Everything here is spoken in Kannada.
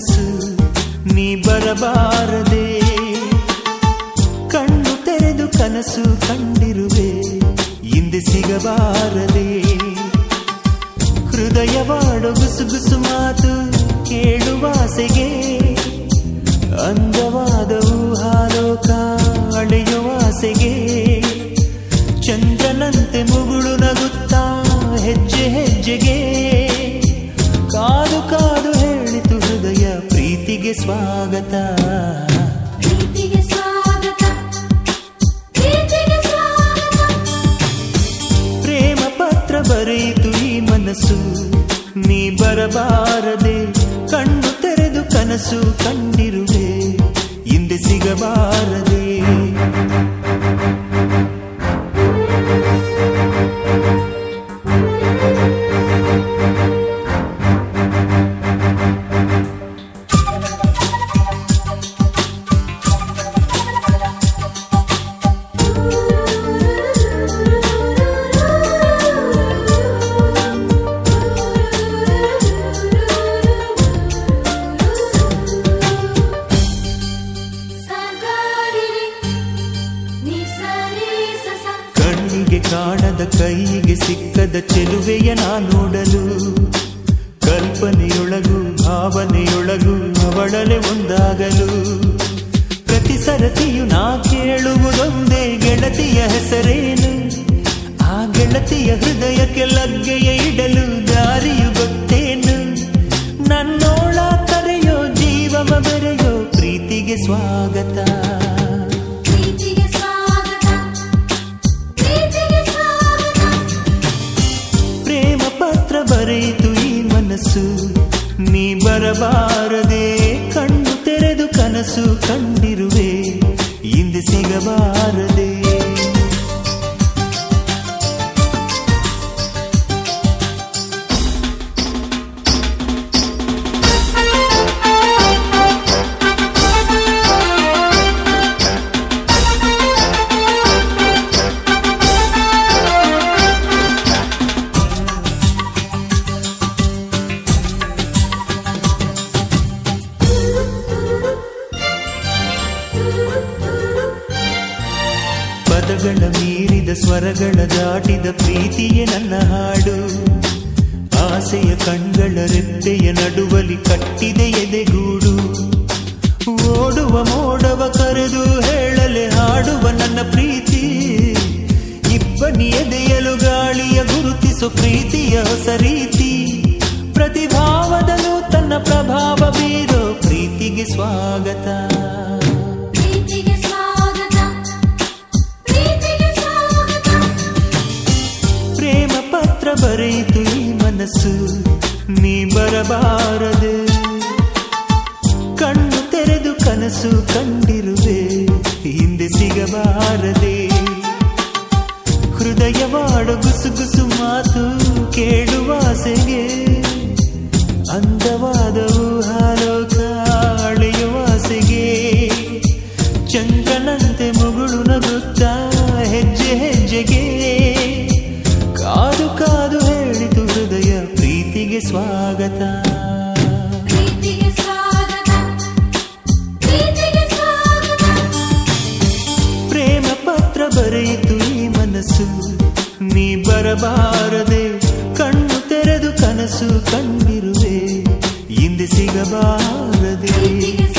ಮನಸ್ಸು ನೀ ಬರಬಾರದೆ ಕಣ್ಣು ತೆರೆದು ಕನಸು ಕಂಡಿರುವೆ ಹಿಂದೆ ಸಿಗಬಾರದೆ ಹೃದಯವಾಡ ಗುಸುಗುಸು ಮಾತು ಕೇಳುವಾಸೆಗೆ ಅಂದವಾದ ಊಹಾಲೋಕ ಅಳೆಯುವಾಸೆಗೆ ಚಂದ್ರನಂತೆ ಮುಗುಳು ನಗುತ್ತಾ ಹೆಜ್ಜೆ ಹೆಜ್ಜೆಗೆ ಕಾದು ಕಾದು ಹೇಳಿತು ಹೃದಯ ಪ್ರೀತಿಗೆ ಸ್ವಾಗತ ಪ್ರೀತಿಗೆ ಸ್ವಾಗತ ಪ್ರೀತಿಗೆ ಸ್ವಾಗತ ಪ್ರೇಮ ಪತ್ರ ಬರೆಯಿತು ಈ ಮನಸ್ಸು ನೀ ಬರಬಾರದೆ ಕಣ್ಣು ತೆರೆದು ಕನಸು ಕಂಡಿರುವೆ ಹಿಂದೆ ಸಿಗಬಾರದೆ ಸಗಾರಿರಿ ನಿಸರಿ ಸಸ ಕಣ್ಣಿಗೆ ಕಾಣದ ಕೈಗೆ ಸಿಕ್ಕದ ಚೆಲುವೆಯ ನಾ ನೋಡಲು ಕಲ್ಪನೆಯೊಳಗು ಭಾವನೆಯೊಳಗು ಅವಳಲೆ ಒಂದಾಗಲು ಪ್ರತಿ ಸರತಿಯು ನಾ ಕೇಳುವುದೊಂದೇ ಗೆಳತಿಯ ಹೆಸರೇನು ಆ ಗೆಳತಿಯ ಹೃದಯಕ್ಕೆ ಲಗ್ಗೆಯ ಇಡಲು ದಾರಿಯು ಗೊತ್ತೇನು ನನ್ನೋಳ ಕರೆಯೋ ಜೀವವ ಬೆರೆಯೋ ಪ್ರೀತಿಗೆ ಸ್ವಾಗತ ಪ್ರೀತಿಗೆ ಸ್ವಾಗತ ಪ್ರೀತಿಗೆ ಸ್ವಾಗತ ಪ್ರೇಮ ಪತ್ರ ಬರೆಯಿತು ಈ ಮನಸ್ಸು ನೀ ಬರಬಾರದೆ ಕಣ್ಣು ತೆರೆದು ಕನಸು ಕಂಡಿರುವೆ ಹಿಂದೆ ಸಿಗಬಾರದೆ ಪದಗಳ ಮೀರಿದ ಸ್ವರಗಳ ದಾಟಿದ ಪ್ರೀತಿಯೇ ನನ್ನ ಹಾಡು ಆಸೆಯ ಕಣ್ಗಳ ರೆಪ್ಪೆಯ ನಡುವಲಿ ಕಟ್ಟಿದೆ ಎದೆಗೂಡು ಓಡುವ ಮೋಡವ ಕರೆದು ಹೇಳಲೆ ಹಾಡುವ ನನ್ನ ಪ್ರೀತಿ ಇಬ್ಬನಿ ಎದೆಯಲು ಗಾಳಿಯ ಗುರುತಿಸು ಪ್ರೀತಿಯ ಹೊಸ ರೀತಿ ಪ್ರತಿಭಾವದಲ್ಲೂ ತನ್ನ ಪ್ರಭಾವ ಬೀರೋ ಪ್ರೀತಿಗೆ ಸ್ವಾಗತ ಪ್ರೀತಿಗೆ ಸ್ವಾಗತ ಪ್ರೀತಿಗೆ ಸ್ವಾಗತ ಪ್ರೇಮ ಪತ್ರ ಬರೆಯಿತು ಈ ಮನಸ್ಸು ನೀ ಬರಬಾರದೆ ಕಣ್ಣು ತೆರೆದು ಕನಸು ಕಂಡಿರುವೆ ಹಿಂದೆ ಸಿಗಬಾರದೆ ಹೃದಯವಾಡ ಗುಸುಗುಸು ಮಾತು ಕೇಳುವಾಸೆಗೆ ಅಂದವಾದ ಊಹಾಲೋಕ ಅಳೆಯುವಾಸೆಗೆ ಚಂದ್ರನಂತೆ ಮುಗುಳು ನಗುತ್ತಾ ಹೆಜ್ಜೆ ಹೆಜ್ಜೆಗೆ ಕಾದು ಕಾದು ಹೇಳಿತು ಹೃದಯ ಪ್ರೀತಿಗೆ ಸ್ವಾಗತ ಪ್ರೀತಿಗೆ ಸ್ವಾಗತ ಪ್ರೀತಿಗೆ ಸ್ವಾಗತ ಪ್ರೇಮ ಪತ್ರ ಬರೆಯಿತು ಈ ಮನಸ್ಸು ನೀ ಬರಬಾರದೆ ಕಣ್ಣು ತೆರೆದು ಕನಸು ಕಂಡಿರುವೆ ಹಿಂದೆ ಸಿಗಬಾರದೆ ಪ್ರೀತಿಗೆ